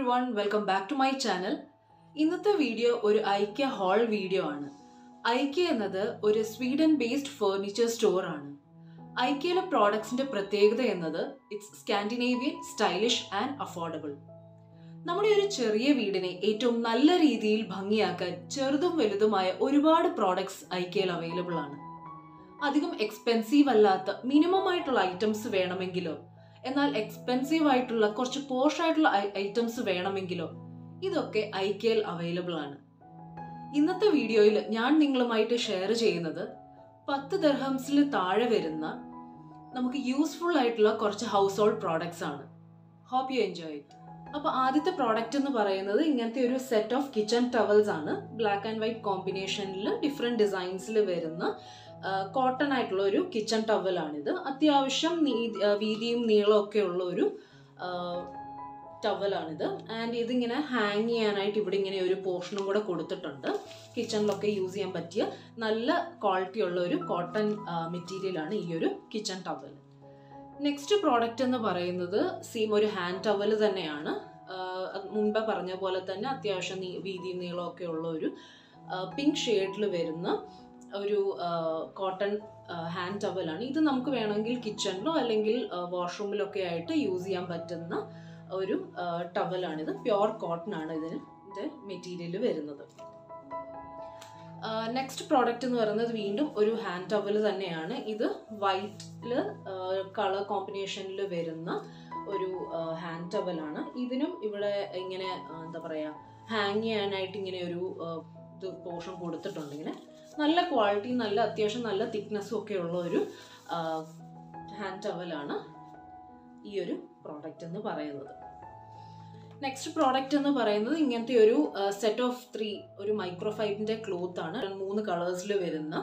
every one welcome back to my channel ഇന്നത്തെ video ഒരു IKEA hall video ആണ് ഐക്യ എന്നത് ഒരു സ്വീഡൻ ബേസ്ഡ് ഫർണിച്ചർ സ്റ്റോർ ആണ് ഐക്യയിലെ പ്രോഡക്ട്സിന്റെ പ്രത്യേകത എന്നത് it's Scandinavian stylish and affordable നമ്മുടെ ഒരു ചെറിയ വീടിനെ ഏറ്റവും നല്ല രീതിയിൽ ഭംഗിയാക്കാൻ ചെറുതും വലുതുമായ ഒരുപാട് പ്രോഡക്ട്സ് ഐക്യയിൽ അവൈലബിൾ ആണ് അധികം എക്സ്പെൻസീവ് അല്ലാത്ത മിനിമം ആയിട്ടുള്ള ഐറ്റംസ് വേണമെങ്കിലോ എന്നാൽ എക്സ്പെൻസീവ് ആയിട്ടുള്ള കുറച്ച് പോഷ് ആയിട്ടുള്ള ഐറ്റംസ് വേണമെങ്കിലോ ഇതൊക്കെ ഐക്യയിൽ അവൈലബിൾ ആണ് ഇന്നത്തെ വീഡിയോയിൽ ഞാൻ നിങ്ങളുമായിട്ട് ഷെയർ ചെയ്യുന്നത് പത്ത് ദർഹംസിൽ താഴെ വരുന്ന നമുക്ക് യൂസ്ഫുൾ ആയിട്ടുള്ള കുറച്ച് ഹൗസ് ഹോൾഡ് പ്രോഡക്ട്സ് ആണ് ഹോപ്പ് യു എൻജോയ് ഇറ്റ് അപ്പൊ ആദ്യത്തെ പ്രോഡക്റ്റ് എന്ന് പറയുന്നത് ഇങ്ങനത്തെ ഒരു സെറ്റ് ഓഫ് കിച്ചൺ ടവൽസ് ആണ് ബ്ലാക്ക് ആൻഡ് വൈറ്റ് കോമ്പിനേഷനിൽ ഡിഫറെന്റ് ഡിസൈൻസിൽ വരുന്ന കോട്ടൺ ആയിട്ടുള്ള ഒരു കിച്ചൺ ടവലാണിത് അത്യാവശ്യം വീതിയും നീളവും ഒക്കെ ഉള്ള ഒരു ടവലാണിത് ആൻഡ് ഇതിങ്ങനെ ഹാങ് ചെയ്യാനായിട്ട് ഇവിടെ ഇങ്ങനെ ഒരു പോർഷനും കൂടെ കൊടുത്തിട്ടുണ്ട് കിച്ചണിലൊക്കെ യൂസ് ചെയ്യാൻ പറ്റിയ നല്ല ക്വാളിറ്റി ഉള്ള ഒരു കോട്ടൺ മെറ്റീരിയലാണ് ഈ ഒരു കിച്ചൺ ടവൽ നെക്സ്റ്റ് പ്രോഡക്റ്റ് എന്ന് പറയുന്നത് സെയിം ഒരു ഹാൻഡ് ടവൽ തന്നെയാണ് മുൻപ് പറഞ്ഞ പോലെ തന്നെ അത്യാവശ്യം വീതിയും നീളവും ഒക്കെ ഉള്ള ഒരു പിങ്ക് ഷെയ്ഡിൽ വരുന്ന ഒരു കോട്ടൺ ഹാൻഡ് ടവലാണ് ഇത് നമുക്ക് വേണമെങ്കിൽ കിച്ചണിലോ അല്ലെങ്കിൽ വാഷ്റൂമിലൊക്കെ ആയിട്ട് യൂസ് ചെയ്യാൻ പറ്റുന്ന ഒരു ടവലാണിത് പ്യോർ കോട്ടൺ ആണ് ഇതിന് ഇതിൻ്റെ മെറ്റീരിയൽ വരുന്നത് നെക്സ്റ്റ് പ്രോഡക്റ്റ് എന്ന് പറയുന്നത് വീണ്ടും ഒരു ഹാൻഡ് ടവൽ തന്നെയാണ് ഇത് വൈറ്റിൽ കളർ കോമ്പിനേഷനിൽ വരുന്ന ഒരു ഹാൻഡ് ടവലാണ് ഇതിനും ഇവിടെ ഇങ്ങനെ എന്താ പറയുക ഹാങ് ചെയ്യാനായിട്ട് ഇങ്ങനെ ഒരു ഇത് പോർഷൻ കൊടുത്തിട്ടുണ്ട് ഇങ്ങനെ നല്ല ക്വാളിറ്റി നല്ല അത്യാവശ്യം നല്ല തിക്നെസ്സും ഒക്കെ ഉള്ള ഒരു ഹാൻഡ് ടവലാണ് ഈ ഒരു പ്രോഡക്റ്റ് എന്ന് പറയുന്നത് നെക്സ്റ്റ് പ്രോഡക്റ്റ് എന്ന് പറയുന്നത് ഇങ്ങനത്തെ ഒരു സെറ്റ് ഓഫ് ത്രീ ഒരു മൈക്രോഫൈബിൻ്റെ ക്ലോത്ത് ആണ് മൂന്ന് കളേഴ്സിൽ വരുന്ന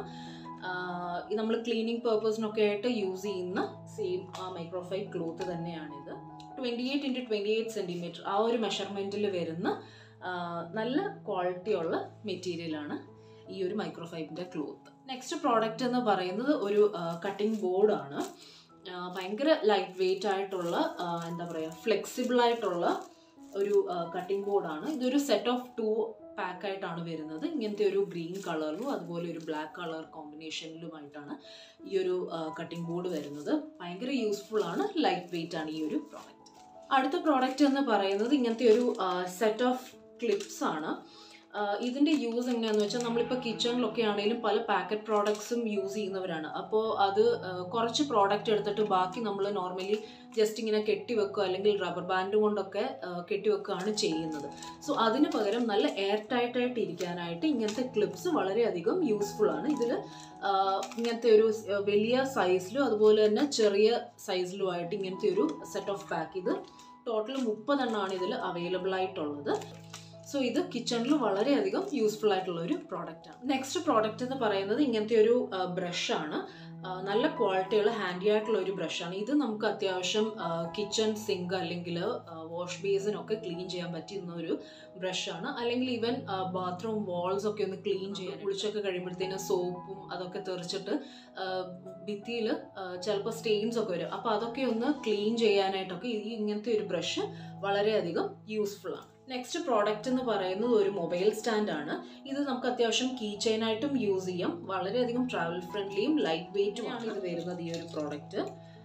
നമ്മൾ ക്ലീനിങ് പേർപ്പസിനൊക്കെ ആയിട്ട് യൂസ് ചെയ്യുന്ന സെയിം ആ മൈക്രോഫൈബ് ക്ലോത്ത് തന്നെയാണിത് twenty eight into twenty eight centimetre ആ ഒരു മെഷർമെൻറ്റിൽ വരുന്ന നല്ല ക്വാളിറ്റി ഉള്ള മെറ്റീരിയലാണ് ഈ ഒരു മൈക്രോഫൈബിൻ്റെ ക്ലോത്ത് നെക്സ്റ്റ് പ്രോഡക്റ്റ് എന്ന് പറയുന്നത് ഒരു കട്ടിംഗ് ബോർഡാണ് ഭയങ്കര ലൈറ്റ് വെയിറ്റ് ആയിട്ടുള്ള എന്താ പറയുക ഫ്ലെക്സിബിൾ ആയിട്ടുള്ള ഒരു കട്ടിംഗ് ബോർഡാണ് ഇതൊരു സെറ്റ് ഓഫ് ടു പാക്ക് ആയിട്ടാണ് വരുന്നത് ഇങ്ങനത്തെ ഒരു ഗ്രീൻ കളറിലും അതുപോലെ ഒരു ബ്ലാക്ക് കളർ കോമ്പിനേഷനിലുമായിട്ടാണ് ഈ ഒരു കട്ടിംഗ് ബോർഡ് വരുന്നത് ഭയങ്കര യൂസ്ഫുൾ ആണ് ലൈറ്റ് വെയിറ്റ് ആണ് ഈ ഒരു പ്രോഡക്റ്റ് അടുത്ത പ്രോഡക്റ്റ് എന്ന് പറയുന്നത് ഇങ്ങനത്തെ ഒരു സെറ്റ് ഓഫ് ക്ലിപ്സ് ആണ് ഇതിൻ്റെ യൂസ് എങ്ങനെയാണെന്ന് വെച്ചാൽ നമ്മളിപ്പോൾ കിച്ചണിലൊക്കെ ആണെങ്കിലും പല പാക്കറ്റ് പ്രോഡക്ട്സും യൂസ് ചെയ്യുന്നവരാണ് അപ്പോൾ അത് കുറച്ച് പ്രോഡക്റ്റ് എടുത്തിട്ട് ബാക്കി നമ്മൾ നോർമലി ജസ്റ്റ് ഇങ്ങനെ കെട്ടിവെക്കുക അല്ലെങ്കിൽ റബ്ബർ ബാൻഡ് കൊണ്ടൊക്കെ കെട്ടിവെക്കുകയാണ് ചെയ്യുന്നത് സോ അതിന് പകരം നല്ല എയർ ടൈറ്റ് ആയിട്ട് ഇരിക്കാനായിട്ട് ഇങ്ങനത്തെ ക്ലിപ്സ് വളരെയധികം യൂസ്ഫുൾ ആണ് ഇതിൽ ഇങ്ങനത്തെ ഒരു വലിയ സൈസിലും അതുപോലെ തന്നെ ചെറിയ സൈസിലുമായിട്ട് ഇങ്ങനത്തെ ഒരു സെറ്റ് ഓഫ് പാക്ക് ഇത് ടോട്ടൽ മുപ്പതെണ്ണമാണ് ഇതിൽ അവൈലബിൾ ആയിട്ടുള്ളത് സോ ഇത് കിച്ചണിൽ വളരെയധികം യൂസ്ഫുൾ ആയിട്ടുള്ള ഒരു പ്രോഡക്റ്റാണ് നെക്സ്റ്റ് പ്രോഡക്റ്റ് എന്ന് പറയുന്നത് ഇങ്ങനത്തെ ഒരു ബ്രഷാണ് നല്ല ക്വാളിറ്റിയുള്ള ഹാൻഡി ആയിട്ടുള്ള ഒരു ബ്രഷാണ് ഇത് നമുക്ക് അത്യാവശ്യം കിച്ചൺ സിങ്ക് അല്ലെങ്കിൽ വാഷ് ബേസിനൊക്കെ ക്ലീൻ ചെയ്യാൻ പറ്റുന്ന ഒരു ബ്രഷാണ് അല്ലെങ്കിൽ ഈവൻ ബാത്റൂം വാൾസ് ഒക്കെ ഒന്ന് ക്ലീൻ ചെയ്യാൻ കുളിച്ചൊക്കെ കഴിയുമ്പോഴത്തേനും സോപ്പും അതൊക്കെ തെറിച്ചിട്ട് ഭിത്തിയിൽ ചിലപ്പോൾ സ്റ്റെയിൻസ് ഒക്കെ വരും അപ്പോൾ അതൊക്കെ ഒന്ന് ക്ലീൻ ചെയ്യാനായിട്ടൊക്കെ ഈ ഇങ്ങനത്തെ ഒരു ബ്രഷ് വളരെയധികം യൂസ്ഫുൾ ആണ് നെക്സ്റ്റ് പ്രോഡക്റ്റ് എന്ന് പറയുന്നത് ഒരു മൊബൈൽ സ്റ്റാൻഡ് ആണ് ഇത് നമുക്ക് അത്യാവശ്യം കീ ചെയിനായിട്ടും യൂസ് ചെയ്യാം വളരെയധികം ട്രാവൽ ഫ്രണ്ട്ലിയും ലൈറ്റ് വെയിറ്റുമാണ് ഇത് വരുന്നത് ഈ ഒരു പ്രോഡക്റ്റ്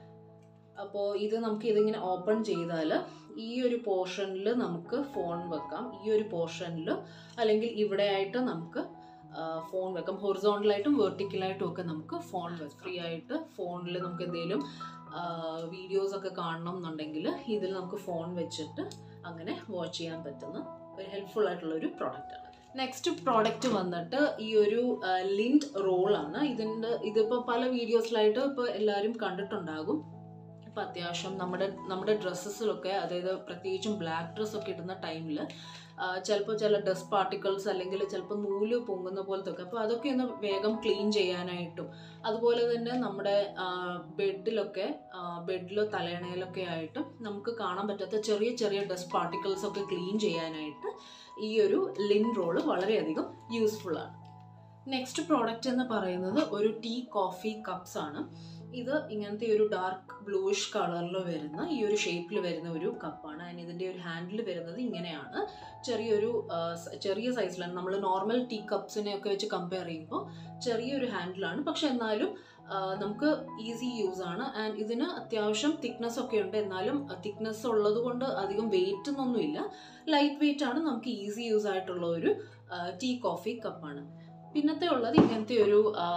അപ്പോൾ ഇത് നമുക്ക് ഇതിങ്ങനെ ഓപ്പൺ ചെയ്താൽ ഈ ഒരു പോർഷനിൽ നമുക്ക് ഫോൺ വെക്കാം ഈ ഒരു പോർഷനിൽ അല്ലെങ്കിൽ ഇവിടെ ആയിട്ട് നമുക്ക് ഫോൺ വെക്കാം ഹൊറിസോണ്ടലായിട്ടും വെർട്ടിക്കലായിട്ടും ഒക്കെ നമുക്ക് ഫോൺ വെക്കാം ഫ്രീ ആയിട്ട് ഫോണിൽ നമുക്ക് എന്തെങ്കിലും വീഡിയോസ് ഒക്കെ കാണണം എന്നുണ്ടെങ്കിൽ ഇതിൽ നമുക്ക് ഫോൺ വെച്ചിട്ട് അങ്ങനെ വാച്ച് ചെയ്യാൻ പറ്റുന്ന ഒരു ഹെൽപ്ഫുൾ ആയിട്ടുള്ള ഒരു പ്രോഡക്റ്റ് ആണ് നെക്സ്റ്റ് പ്രോഡക്റ്റ് വന്നിട്ട് ഈ ഒരു ലിൻഡ് റോളാണ് ഇതിൻ്റെ ഇതിപ്പോൾ പല വീഡിയോസിലായിട്ട് ഇപ്പോൾ എല്ലാവരും കണ്ടിട്ടുണ്ടാകും ഇപ്പം അത്യാവശ്യം നമ്മുടെ നമ്മുടെ ഡ്രസ്സസിലൊക്കെ അതായത് പ്രത്യേകിച്ചും ബ്ലാക്ക് ഡ്രസ്സൊക്കെ ഇടുന്ന ടൈമിൽ ചിലപ്പോൾ ചില ഡസ്റ്റ് പാർട്ടിക്കിൾസ് അല്ലെങ്കിൽ ചിലപ്പോൾ നൂല് പൊങ്ങുന്ന പോലത്തെ ഒക്കെ അപ്പോൾ അതൊക്കെ ഒന്ന് വേഗം ക്ലീൻ ചെയ്യാനായിട്ടും അതുപോലെ തന്നെ നമ്മുടെ ബെഡിലൊക്കെ ബെഡിലോ തലയണയിലൊക്കെ ആയിട്ടും നമുക്ക് കാണാൻ പറ്റാത്ത ചെറിയ ചെറിയ ഡസ്റ്റ് പാർട്ടിക്കിൾസ് ഒക്കെ ക്ലീൻ ചെയ്യാനായിട്ട് ഈ ഒരു ലിൻ റോള് വളരെയധികം യൂസ്ഫുൾ ആണ് നെക്സ്റ്റ് പ്രോഡക്റ്റ് എന്ന് പറയുന്നത് ഒരു ടീ കോഫി കപ്സ് ആണ് ഇത് ഇങ്ങനത്തെ ഒരു ഡാർക്ക് ബ്ലൂയിഷ് കളറിൽ വരുന്ന ഈ ഒരു ഷേപ്പിൽ വരുന്ന ഒരു കപ്പാണ് ആൻഡ് ഇതിൻ്റെ ഒരു ഹാൻഡിൽ വരുന്നത് ഇങ്ങനെയാണ് ചെറിയൊരു ആ, സ- ചെറിയ സൈസിലാണ് നമ്മൾ നോർമൽ ടീ കപ്സിനെ ഒക്കെ വെച്ച് കമ്പയർ ചെയ്യുമ്പോൾ ചെറിയൊരു ഹാൻഡിലാണ് പക്ഷെ എന്നാലും ആ, നമുക്ക് ഈസി യൂസ് ആണ് ആൻഡ് ഇതിന് അത്യാവശ്യം തിക്നെസ് ഒക്കെ ഉണ്ട് എന്നാലും തിക്നെസ് ഉള്ളത് കൊണ്ട് അധികം വെയിറ്റ് ഒന്നുമില്ല ലൈറ്റ് വെയിറ്റ് ആണ് നമുക്ക് ഈസി യൂസ് ആയിട്ടുള്ള ഒരു ടീ കോഫി കപ്പാണ് പിന്നത്തെ ഉള്ളത് ഇങ്ങനത്തെ ഒരു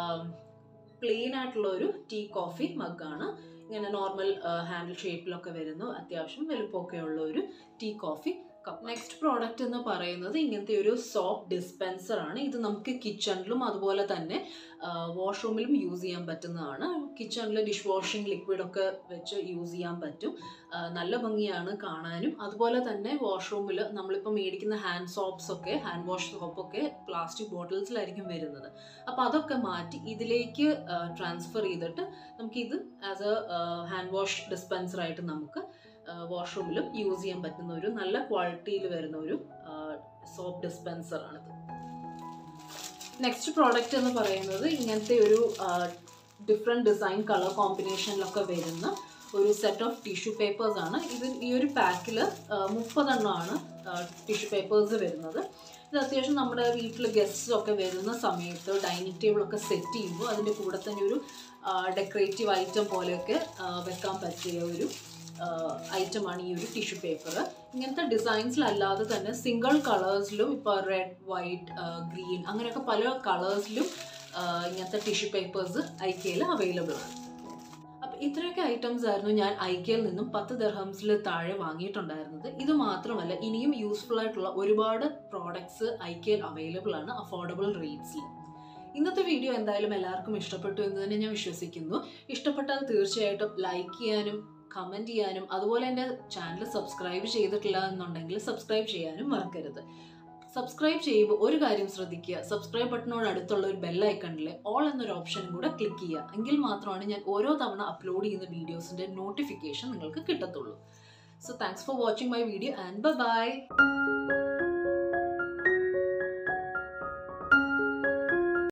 പ്ലെയിൻ ആയിട്ടുള്ള ഒരു ടീ കോഫി മഗ്ഗാണ് ഇങ്ങനെ നോർമൽ ഹാൻഡിൽ ഷേപ്പിലൊക്കെ വരുന്നു അത്യാവശ്യം വലുപ്പമൊക്കെ ഉള്ള ഒരു tea coffee cup next product എന്ന് പറയുന്നത് ഇങ്ങനത്തെ ഒരു സോപ്പ് ഡിസ്പെൻസർ ആണ് ഇത് നമുക്ക് കിച്ചണിലും അതുപോലെ തന്നെ വാഷ്റൂമിലും യൂസ് ചെയ്യാൻ പറ്റുന്നതാണ് കിച്ചണിൽ ഡിഷ് വാഷിംഗ് ലിക്വിഡ് ഒക്കെ വെച്ച് യൂസ് ചെയ്യാൻ പറ്റും ആ, നല്ല ഭംഗിയാണ് കാണാനും അതുപോലെ തന്നെ വാഷ്റൂമിൽ നമ്മളിപ്പോൾ മേടിക്കുന്ന ഹാൻഡ് സോപ്സ് ഒക്കെ ഹാൻഡ് വാഷ് സോപ്പൊക്കെ പ്ലാസ്റ്റിക് ബോട്ടിൽസിലായിരിക്കും വരുന്നത് അപ്പോൾ അതൊക്കെ മാറ്റി ഇതിലേക്ക് ട്രാൻസ്ഫർ ചെയ്തിട്ട് നമുക്കിത് as a hand wash dispenser ആയിട്ട് നമുക്ക് വാഷ്റൂമിലും യൂസ് ചെയ്യാൻ പറ്റുന്ന ഒരു നല്ല ക്വാളിറ്റിയിൽ വരുന്ന ഒരു സോപ്പ് ഡിസ്പെൻസർ ആണിത് നെക്സ്റ്റ് പ്രോഡക്റ്റ് എന്ന് പറയുന്നത് ഇങ്ങനത്തെ ഒരു ഡിഫറെൻറ്റ് ഡിസൈൻ കളർ കോമ്പിനേഷനിലൊക്കെ വരുന്ന ഒരു സെറ്റ് ഓഫ് ടിഷ്യൂ പേപ്പേഴ്സ് ആണ് ഇത് ഈ ഒരു പാക്കിൽ മുപ്പതെണ്ണമാണ് ടിഷ്യൂ പേപ്പേഴ്സ് വരുന്നത് ഇത് അത്യാവശ്യം നമ്മുടെ വീട്ടിൽ ഗസ്റ്റ്സ് ഒക്കെ വരുന്ന സമയത്ത് ഡൈനിങ് ടേബിൾ ഒക്കെ സെറ്റ് ചെയ്യുമ്പോൾ അതിൻ്റെ കൂടെ തന്നെ ഒരു ഡെക്കറേറ്റീവ് ഐറ്റം പോലെയൊക്കെ ആ, വെക്കാൻ പറ്റിയ ഒരു ഐറ്റമാണ് ഈ ഒരു ടിഷ്യൂ പേപ്പർ ഇങ്ങനത്തെ ഡിസൈൻസിലല്ലാതെ തന്നെ സിംഗിൾ കളേഴ്സിലും ഇപ്പോൾ റെഡ് വൈറ്റ് ഗ്രീൻ അങ്ങനെയൊക്കെ പല കളേഴ്സിലും ഇങ്ങനത്തെ ടിഷ്യൂ പേപ്പേഴ്സ് ഐക്കയിൽ അവൈലബിൾ ആണ് അപ്പം ഇത്രയൊക്കെ ഐറ്റംസ് ആയിരുന്നു ഞാൻ ഐക്കയിൽ നിന്നും പത്ത് ദർഹംസിൽ താഴെ വാങ്ങിയിട്ടുണ്ടായിരുന്നത് ഇത് മാത്രമല്ല ഇനിയും യൂസ്ഫുൾ ആയിട്ടുള്ള ഒരുപാട് പ്രോഡക്ട്സ് ഐക്കയിൽ അവൈലബിൾ ആണ് അഫോർഡബിൾ റേറ്റ്സിൽ ഇന്നത്തെ വീഡിയോ എന്തായാലും എല്ലാവർക്കും ഇഷ്ടപ്പെട്ടു എന്ന് തന്നെ ഞാൻ വിശ്വസിക്കുന്നു ഇഷ്ടപ്പെട്ടാൽ തീർച്ചയായിട്ടും ലൈക്ക് ചെയ്യാനും കമൻറ്റ് ചെയ്യാനും അതുപോലെ എൻ്റെ ചാനൽ സബ്സ്ക്രൈബ് ചെയ്തിട്ടില്ല എന്നുണ്ടെങ്കിൽ സബ്സ്ക്രൈബ് ചെയ്യാനും മറക്കരുത് സബ്സ്ക്രൈബ് ചെയ്യുമ്പോൾ ഒരു കാര്യം ശ്രദ്ധിക്കുക സബ്സ്ക്രൈബ് ബട്ടണോട് അടുത്തുള്ള ഒരു ബെല്ലൈക്കണിലെ ഓൾ എന്നൊരു ഓപ്ഷനും കൂടെ ക്ലിക്ക് ചെയ്യുക എങ്കിൽ മാത്രമാണ് ഞാൻ ഓരോ തവണ അപ്ലോഡ് ചെയ്യുന്ന വീഡിയോസിൻ്റെ നോട്ടിഫിക്കേഷൻ നിങ്ങൾക്ക് കിട്ടത്തുള്ളൂ so thanks for watching my video and by